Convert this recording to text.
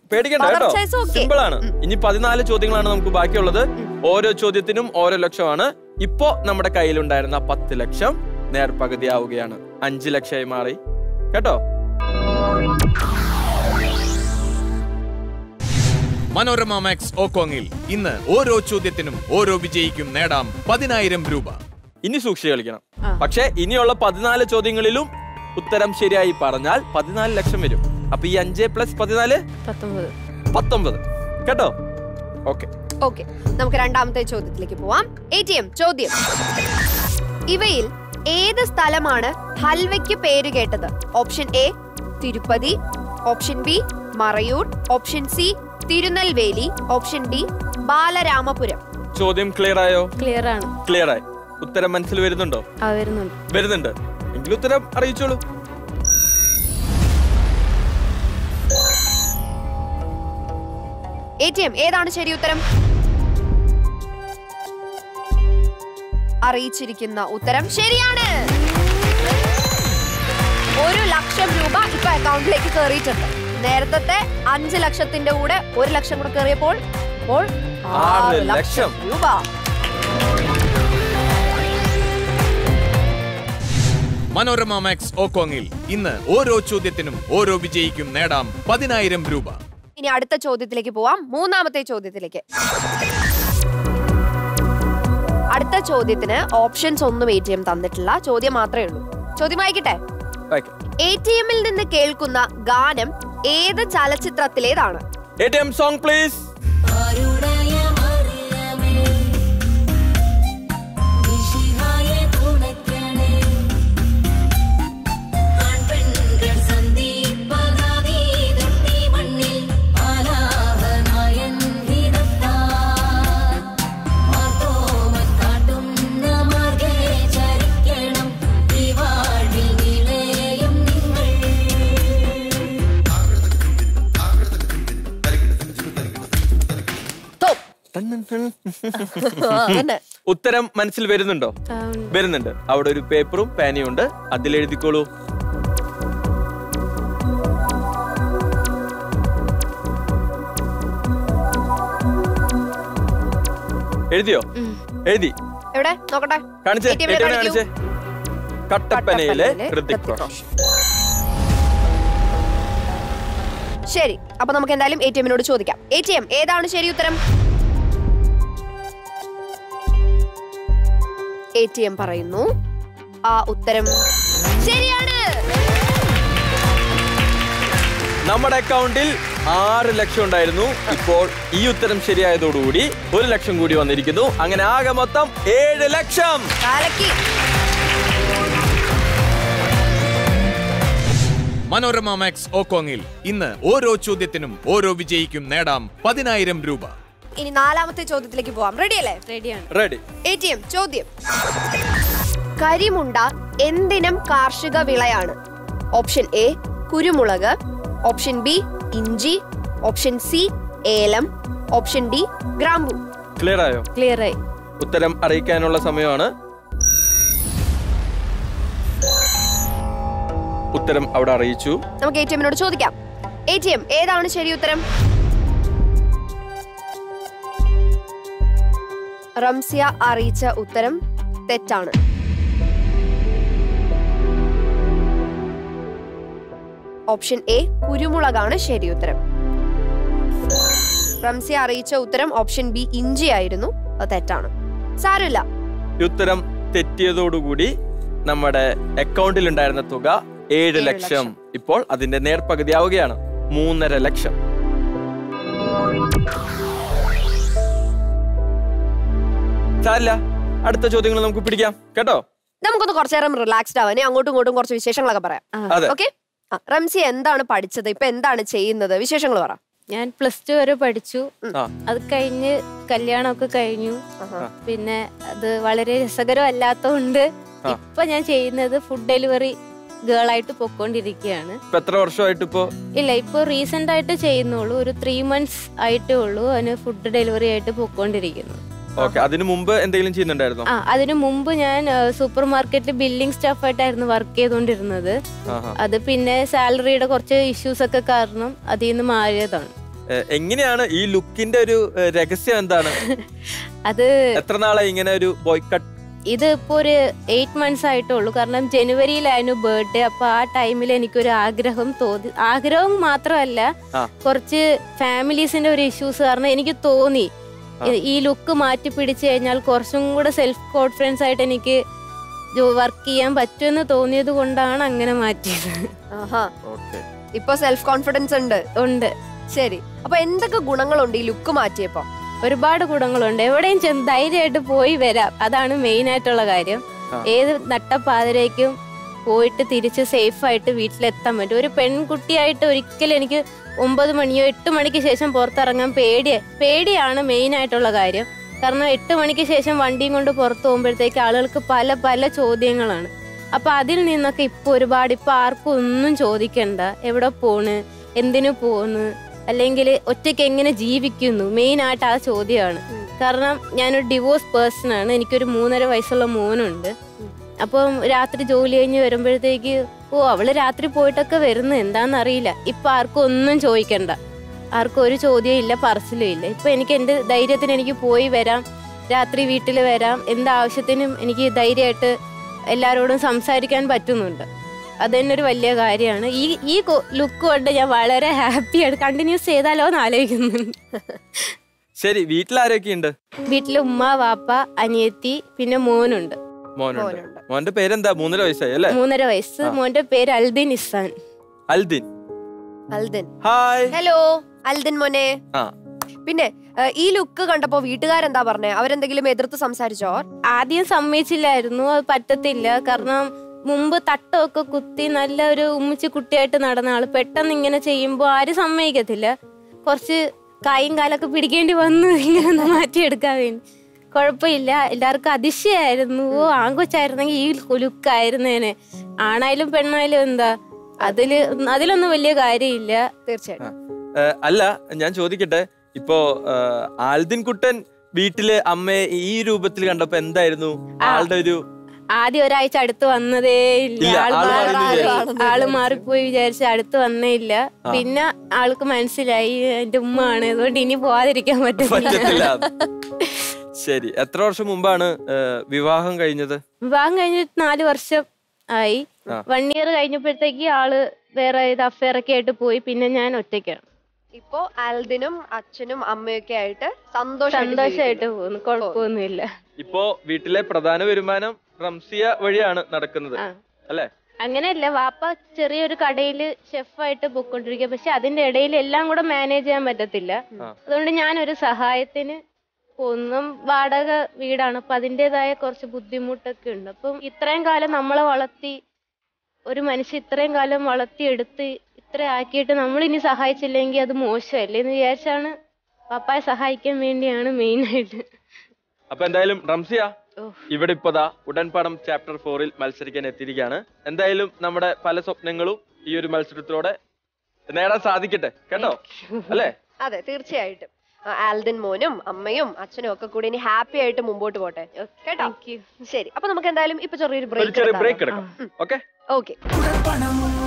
പേടിക്കണ്ട Power കേട്ടോ choice okay. Simple ആണ് ഇനി പതിനാല് ചോദ്യങ്ങളാണ് നമുക്ക് ബാക്കിയുള്ളത് ഓരോ ചോദ്യത്തിനും ഓരോ ലക്ഷമാണ് ഇപ്പോ നമ്മുടെ കയ്യിലുണ്ടായിരുന്ന പത്ത് ലക്ഷം നേർപകുതിയാവുകയാണ് അഞ്ച് ലക്ഷമായി മാറി കേട്ടോ മനോരമ മാക്സ് ഓക്കോങ്ങിൽ ഇന്ന് ഓരോ ചോദ്യത്തിനും ഓരോ വിജയിക്കും നേടാം പതിനായിരം രൂപ ഇനി സൂക്ഷിച്ച് കളിക്കണം പക്ഷെ ഇനിയുള്ള പതിനാല് ചോദ്യങ്ങളിലും ഉത്തരം ശരിയായി പറഞ്ഞാൽ പതിനാല് ലക്ഷം വരും അപ്പൊ ഈ അഞ്ച് പ്ലസ് പതിനാല് പത്തൊമ്പത് പത്തൊമ്പത് കേട്ടോ ഓക്കെ ഓക്കെ നമുക്ക് രണ്ടാമത്തെ ചോദ്യത്തിലേക്ക് പോവാം എ ടി എം ചോദ്യം ഇവയിൽ ഏത് സ്ഥലമാണ് ഹൽവയ്ക്ക് പേര് കേട്ടത് option A Tirupati option B Marayur option C Tirunelveli option D Balaramapuram ചോദ്യം ക്ലിയർ ആയോ ക്ലിയർ ആണ് ക്ലിയർ ആയി ഉത്തരം മനസ്സിൽ വരുന്നുണ്ടോ ആ വരുന്നുണ്ട് വരുന്നുണ്ട് എങ്കിൽ ഉത്തരം അറിയിച്ചോളൂ എ ടി എം ഏതാണ് ശരി ഉത്തരം അറിയിച്ചിരിക്കുന്ന ഉത്തരം ശരിയാണ് ഒരു ലക്ഷം രൂപ ഇപ്പൊ അക്കൗണ്ടിലേക്ക് കയറിയിട്ടുണ്ട് നേരത്തെ അഞ്ച് ലക്ഷത്തിന്റെ കൂടെ ഒരു ലക്ഷം കൂടെ കയറിയപ്പോൾ ഇപ്പോൾ ആറ് ആറ് ലക്ഷം. ലക്ഷം രൂപ മനോരമ മാക്സ് ഓക്കോങ്ങിൽ ഇന്ന് ഓരോ ചോദ്യത്തിനും ഓരോ വിജയിക്കും നേടാം പതിനായിരം രൂപ ഇനി അടുത്ത ചോദ്യത്തിലേക്ക് പോവാം മൂന്നാമത്തെ ചോദ്യത്തിലേക്ക് അടുത്ത ചോദ്യത്തിന് ഓപ്ഷൻസ് ഒന്നും എ ടി എം തന്നിട്ടില്ല ചോദ്യം മാത്രമേ ഉള്ളൂ ചോദ്യം വായിക്കട്ടെ വായിക്കാം. എ ടി എമ്മിൽ നിന്ന് കേൾക്കുന്ന ഗാനം ഏത് ചലച്ചിത്രത്തിലേതാണ് A T M song please ആരുടയ മറിയമേ വിശിഹായെ തുണയ്ക്കണേ ആൺപെൺകൾ സന്ദീപനാദി തൊട്ടി മണ്ണിൽ ആലാഹനായൻ ഹിതത്താൽ മാർത്തോമൻ കാട്ടുന്ന മാർഗേ ചരിക്കണം ഈ വാഴ്വിൽ നിളയും നിങ്ങൾ തോ. അതന്നെ. ഉത്തരം മനസ്സിൽ വരുന്നുണ്ടോ ആ, ഉണ്ട്. വരുന്നുണ്ട് അവിടെ ഒരു പേപ്പറും പേനയും ഉണ്ട് അതിൽ എഴുതിക്കോളൂ എഴുതിയോ എഴുതി എവിടെ നോക്കട്ടെ കാണിച്ചേ ATM ലെ ഏറ്റവും കാണിക്കൂ. കാണിച്ചേ കട്ടപ്പനയിലെ കട്ടപ്പനയിലെ ഹൃതിക് ഹൃതിക് റോഷൻ ശരി അപ്പൊ നമുക്ക് എന്തായാലും എ ടി എമ്മിനോട് ചോദിക്കാം എ ടി എം ഏതാണ് ശരി ഉത്തരം എ ടി എം പറയുന്നു ആ ഉത്തരം ശരിയാണ് നമ്മുടെ അക്കൗണ്ടിൽ ആറ് ലക്ഷം ഉണ്ടായിരുന്നു ഇപ്പോൾ ഈ ഉത്തരം ശരിയായതോടുകൂടി ഒരു ലക്ഷം കൂടി വന്നിരിക്കുന്നു അങ്ങനെ ആകെ മൊത്തം ഏഴ് ലക്ഷം കാലക്കി മനോരമ മാക്സ് ഓക്കോങ്ങിൽ ഇന്ന് ഓരോ ചോദ്യത്തിനും ഓരോ വിജയിക്കും നേടാം പതിനായിരം രൂപ ഇനി നാലാമത്തെ ചോദ്യത്തിലേക്ക് പോവാം റെഡി അല്ലേ റെഡിയാണ് റെഡി എ ടി എം ചോദ്യം കരിമുണ്ട എന്തിനം കാർഷിക വിളയാണ് ഓപ്ഷൻ എ കുരുമുളക് ഓപ്ഷൻ ബി ഇഞ്ചി ഓപ്ഷൻ സി ഏലം ഓപ്ഷൻ ഡി ഗ്രാമ്പു ക്ലിയർ ആയോ ക്ലിയർ ആയി ഉത്തരം അറിയിക്കാനുള്ള സമയമാണ് ഉത്തരം അവിടെ അറിയിച്ചു നമുക്ക് എ ടി എമ്മിനോട് ചോദിക്കാം എ ടി എം ഏതാണ് ശരി ഉത്തരം റംസിയ അറിയിച്ച ഉത്തരം തെറ്റാണ് ഓപ്ഷൻ എ കുരുമുളകാണ് ശരി ഉത്തരം റംസിയ അറിയിച്ച ഉത്തരം ഓപ്ഷൻ ബി ഇഞ്ചി ആയിരുന്നു അത് തെറ്റാണ് സാരമില്ല ഈ ഉത്തരം തെറ്റിയതോടുകൂടി നമ്മുടെ അക്കൗണ്ടിൽ ഉണ്ടായിരുന്ന തുക ഏഴ് ഏഴ് ലക്ഷം ലക്ഷം. ഇപ്പോൾ അതിന്റെ നേർപകുതിയാവുകയാണ് മൂന്നര ലക്ഷം സാരില്ല അടുത്ത ചോദ്യങ്ങൾ നമുക്ക് പിടിക്കാം കേട്ടോ നമുക്കൊന്ന് കുറച്ചു നേരം റിലാക്സ്ഡ് ആവാനേ അങ്ങോട്ടും ഇങ്ങോട്ടും കുറച്ച് വിശേഷങ്ങളൊക്കെ പറയാം അതെ ഓക്കെ റംസി എന്താണ് പഠിച്ചത് ഇപ്പൊ എന്താണ് ചെയ്യുന്നത് വിശേഷങ്ങൾ പറ ഞാൻ പ്ലസ് ടു വരെ പഠിച്ചു ആ അത് കഴിഞ്ഞ് കല്യാണമൊക്കെ കഴിഞ്ഞു പിന്നെ അത് വളരെ രസകരമല്ലാത്തതുകൊണ്ട് ഇപ്പൊ ഞാൻ ചെയ്യുന്നത് ഫുഡ് ഡെലിവറി ഗേൾ ആയിട്ട് പൊക്കോണ്ടിരിക്കുകയാണ് ഇപ്പൊ എത്ര വർഷമായിട്ട് ഇപ്പോ ഇല്ല ഇപ്പൊ റീസെന്റ് ആയിട്ട് ചെയ്യുന്നുള്ളൂ ഒരു ത്രീ മന്ത്സ് ആയിട്ടേ ഉള്ളൂ അതിന് ഫുഡ് ഡെലിവറി ആയിട്ട് പൊക്കോണ്ടിരിക്കുന്നു ഓക്കെ അതിനു മുമ്പ് എന്തെങ്കിലും ചെയ്യുന്നുണ്ടായിരുന്നോ ആ അതിനു മുമ്പ് ഞാൻ സൂപ്പർ മാർക്കറ്റിൽ ബില്ലിംഗ് സ്റ്റാഫ് ആയിട്ടായിരുന്നു വർക്ക് ചെയ്തുകൊണ്ടിരുന്നത് ആഹാ. അത് പിന്നെ സാലറിയുടെ കുറച്ച് ഇഷ്യൂസ് ഒക്കെ കാരണം അതിൽ നിന്ന് മാറിയതാണ് ഏ, എങ്ങനെയാണ് ഈ ലുക്കിന്റെ ഒരു ഏ, രഹസ്യം എന്താണ് അത് എത്ര നാളെ ഇങ്ങനെ ഒരു ബോയ് കട്ട് ഇത് ഇപ്പൊ ഒരു എയ്റ്റ് മന്ത്സ് ആയിട്ടുള്ളൂ കാരണം ജനുവരിയിലായിരുന്നു ബർത്ത്ഡേ അപ്പൊ ആ ടൈമിൽ എനിക്കൊരു ആഗ്രഹം തോന്നി ആഗ്രഹം മാത്രമല്ല ആ. കുറച്ച് ഫാമിലീസിന്റെ ഒരു ഇഷ്യൂസ് കാരണം എനിക്ക് തോന്നി ഈ- ഈ ലുക്ക് മാറ്റി പിടിച്ചു കഴിഞ്ഞാൽ കുറച്ചും കൂടെ സെൽഫ് കോൺഫിഡൻസ് ആയിട്ട് എനിക്ക് വർക്ക് ചെയ്യാൻ പറ്റുമെന്ന് തോന്നിയത് കൊണ്ടാണ് അങ്ങനെ മാറ്റിയത് ആഹാ ഓക്കെ ഇപ്പൊ സെൽഫ് കോൺഫിഡൻസ് ഉണ്ട് ഉണ്ട് ശരി അപ്പൊ എന്തൊക്കെ ഗുണങ്ങളുണ്ട് ഈ ലുക്ക് മാറ്റിയപ്പോ ഒരുപാട് ഗുണങ്ങളുണ്ട് എവിടെയും ചെന്ന് ധൈര്യമായിട്ട് പോയി വരാം അതാണ് മെയിൻ ആയിട്ടുള്ള കാര്യം ആ. ഏത് നട്ടപ്പാതിരേക്കും പോയിട്ട് തിരിച്ച് സേഫ് ആയിട്ട് വീട്ടിലെത്താൻ പറ്റും ഒരു പെൺകുട്ടിയായിട്ട് ഒരിക്കലും എനിക്ക് ഒമ്പത് മണിയോ എട്ട് മണിക്ക് ശേഷം പുറത്തിറങ്ങാൻ പേടിയ പേടിയാണ് മെയിൻ ആയിട്ടുള്ള കാര്യം കാരണം എട്ട് മണിക്ക് ശേഷം വണ്ടിയും കൊണ്ട് പുറത്ത് പോകുമ്പോഴത്തേക്ക് ആളുകൾക്ക് പല പല ചോദ്യങ്ങളാണ് അപ്പൊ അതിൽ നിന്നൊക്കെ ഇപ്പൊ ഒരുപാട് ഇപ്പൊ ആർക്കും ഒന്നും ചോദിക്കണ്ട എവിടെ പോണ് എന്തിനു പോന്ന് അല്ലെങ്കിൽ ഒറ്റയ്ക്ക് എങ്ങനെ ജീവിക്കുന്നു മെയിൻ ആയിട്ട് ആ ചോദ്യമാണ് കാരണം ഞാനൊരു ഡിവോഴ്സ് പേഴ്സൺ ആണ് എനിക്കൊരു മൂന്നര വയസ്സുള്ള മോനുണ്ട് അപ്പം രാത്രി ജോലി കഴിഞ്ഞ് വരുമ്പോഴത്തേക്ക് ഓ അവള് രാത്രി പോയിട്ടൊക്കെ വരുന്നു എന്താന്ന് അറിയില്ല ഇപ്പൊ ആർക്കും ഒന്നും ചോദിക്കണ്ട ആർക്കും ഒരു ചോദ്യവും ഇല്ല പറച്ചിലും ഇല്ല ഇപ്പൊ എനിക്ക് എന്റെ ധൈര്യത്തിന് എനിക്ക് പോയി വരാം രാത്രി വീട്ടിൽ വരാം എന്താവശ്യത്തിനും എനിക്ക് ധൈര്യമായിട്ട് എല്ലാവരോടും സംസാരിക്കാൻ പറ്റുന്നുണ്ട് അത് തന്നെ ഒരു വലിയ കാര്യമാണ് ഈ ഈ ലുക്ക് കൊണ്ട് ഞാൻ വളരെ ഹാപ്പിയാണ് കണ്ടിന്യൂസ് ചെയ്താലോ എന്ന് ആലോചിക്കുന്നുണ്ട് ശരി വീട്ടിലാരൊക്കെ ഉണ്ട് വീട്ടിൽ ഉമ്മ വാപ്പ അനിയത്തി പിന്നെ മോനുണ്ട് മോനുണ്ട് മോനുണ്ട്. മോന്റെ പേരെന്താ മൂന്നര വയസ്സായി അല്ലേ മൂന്നര വയസ്സ് ആ. മോന്റെ പേര് അൽദിൻ ഇസാൻ അൽദിൻ അൽദിൻ ഹായ് ഹലോ അൽദിൻ മോനെ ആ പിന്നെ ഏഹ്, ഈ ലുക്ക് കണ്ടപ്പോ വീട്ടുകാരെന്താ പറഞ്ഞേ അവരെന്തെങ്കിലും എതിർത്ത് സംസാരിച്ചോ ആദ്യം സമ്മതിച്ചില്ലായിരുന്നു അത് പറ്റത്തില്ല കാരണം മുമ്പ് തട്ടമൊക്കെ കുത്തി നല്ല ഒരു ഉമ്മിച്ച് കുട്ടിയായിട്ട് നടന്ന ആള് പെട്ടെന്ന് ഇങ്ങനെ ചെയ്യുമ്പോ ആരും സമ്മതിക്കത്തില്ല കുറച്ച് കായും കാലൊക്കെ പിടിക്കേണ്ടി വന്നു ഇങ്ങനെ ഒന്ന് മാറ്റിയെടുക്കാൻ വേണ്ടി കുഴപ്പമില്ല എല്ലാവർക്കും അതിശയായിരുന്നു ഓ ആങ്കൊച്ചായിരുന്നെങ്കിൽ ഈ ലുക്കായിരുന്നേനെ ആണായാലും പെണ്ണായാലും എന്താ അതില് അതിലൊന്നും വലിയ കാര്യമില്ല തീർച്ചയായിട്ടും ഏ, അല്ല ഞാൻ ചോദിക്കട്ടെ ഇപ്പോ ഏ, ആൽദിൻ കുട്ടൻ വീട്ടില് അമ്മയെ ഈ രൂപത്തിൽ കണ്ടപ്പോ എന്തായിരുന്നു ആളുടെ ഒരു ആദ്യം ഒരാഴ്ച അടുത്ത് വന്നതേ ഇല്ല ഇല്ല, ആള് ആള് മാറി- മാറിയില്ലേ? ആള് മാറിപ്പോയി വിചാരിച്ച് അടുത്ത് വന്നേ ഇല്ല പിന്നെ ആൾക്ക് മനസ്സിലായി എന്റെ ഉമ്മയാണ് അതുകൊണ്ട് ഇനി പോവാതിരിക്കാൻ പറ്റത്തില്ല പറ്റത്തില്ല ശരി എത്ര വർഷം മുമ്പാണ് ഏ, വിവാഹം കഴിഞ്ഞത് വിവാഹം കഴിഞ്ഞിട്ട് നാല് വർഷം ആയി ആ. വൺ ഇയർ കഴിഞ്ഞപ്പോഴത്തേക്ക് ആള് വേറെ ഇത് അഫയർ ഒക്കെ ആയിട്ട് പോയി പിന്നെ ഞാൻ ഒറ്റയ്ക്കാണ് ഇപ്പോ ആൽദിനും അച്ഛനും അമ്മയൊക്കെ ആയിട്ട് സന്തോഷമായിട്ട് സന്തോഷമായിട്ട് പോകുന്നു കുഴപ്പമൊന്നുമില്ല ഇപ്പോ വീട്ടിലെ പ്രധാന വരുമാനം റംസിയ വഴിയാണ് നടക്കുന്നത് ആ. അല്ലെ അങ്ങനെയല്ല വാപ്പ ചെറിയൊരു കടയിൽ ഷെഫായിട്ട് പോയിക്കൊണ്ടിരിക്കുക പക്ഷെ അതിന്റെ ഇടയിൽ എല്ലാം കൂടെ മാനേജ് ചെയ്യാൻ പറ്റത്തില്ല ആ. അതുകൊണ്ട് ഞാനൊരു സഹായത്തിന് ഒന്നും വാടക വീടാണ് അപ്പൊ അതിൻ്റെതായ കുറച്ച് ബുദ്ധിമുട്ടൊക്കെ ഉണ്ട് അപ്പം ഇത്രയും കാലം നമ്മളെ വളർത്തി ഒരു മനുഷ്യ ഇത്രയും കാലം വളർത്തിയെടുത്ത് ഇത്ര ആക്കിയിട്ട് നമ്മൾ ഇനി സഹായിച്ചില്ലെങ്കിൽ അത് മോശമല്ലേ എന്ന് വിചാരിച്ചാണ് പപ്പായെ സഹായിക്കാൻ വേണ്ടിയാണ് മെയിൻ ആയിട്ട് അപ്പൊ എന്തായാലും റംസിയ ഓ. ഇവിടെ ഇപ്പതാ ഉടൻപാടം ചാപ്റ്റർ ഫോറിൽ മത്സരിക്കാൻ എത്തിയിരിക്കുകയാണ് എന്തായാലും നമ്മുടെ പല സ്വപ്നങ്ങളും ഈ ഒരു മത്സരത്തിലൂടെ നേടാൻ സാധിക്കട്ടെ കേട്ടോ അല്ലേ അതെ തീർച്ചയായിട്ടും ആ, ആൽദിൻ മോനും അമ്മയും അച്ഛനും ഒക്കെ കൂടി ഇനി ഹാപ്പി ആയിട്ട് മുമ്പോട്ട് പോട്ടെ കേട്ടോ താങ്ക് യു ശരി അപ്പൊ നമുക്ക് എന്തായാലും ഇപ്പൊ ചെറിയൊരു ഒരു ചെറിയ ബ്രേക്ക് ബ്രേക്ക് എടുക്കാം ഓക്കെ ഓക്കെ ഉടൽപ്പണം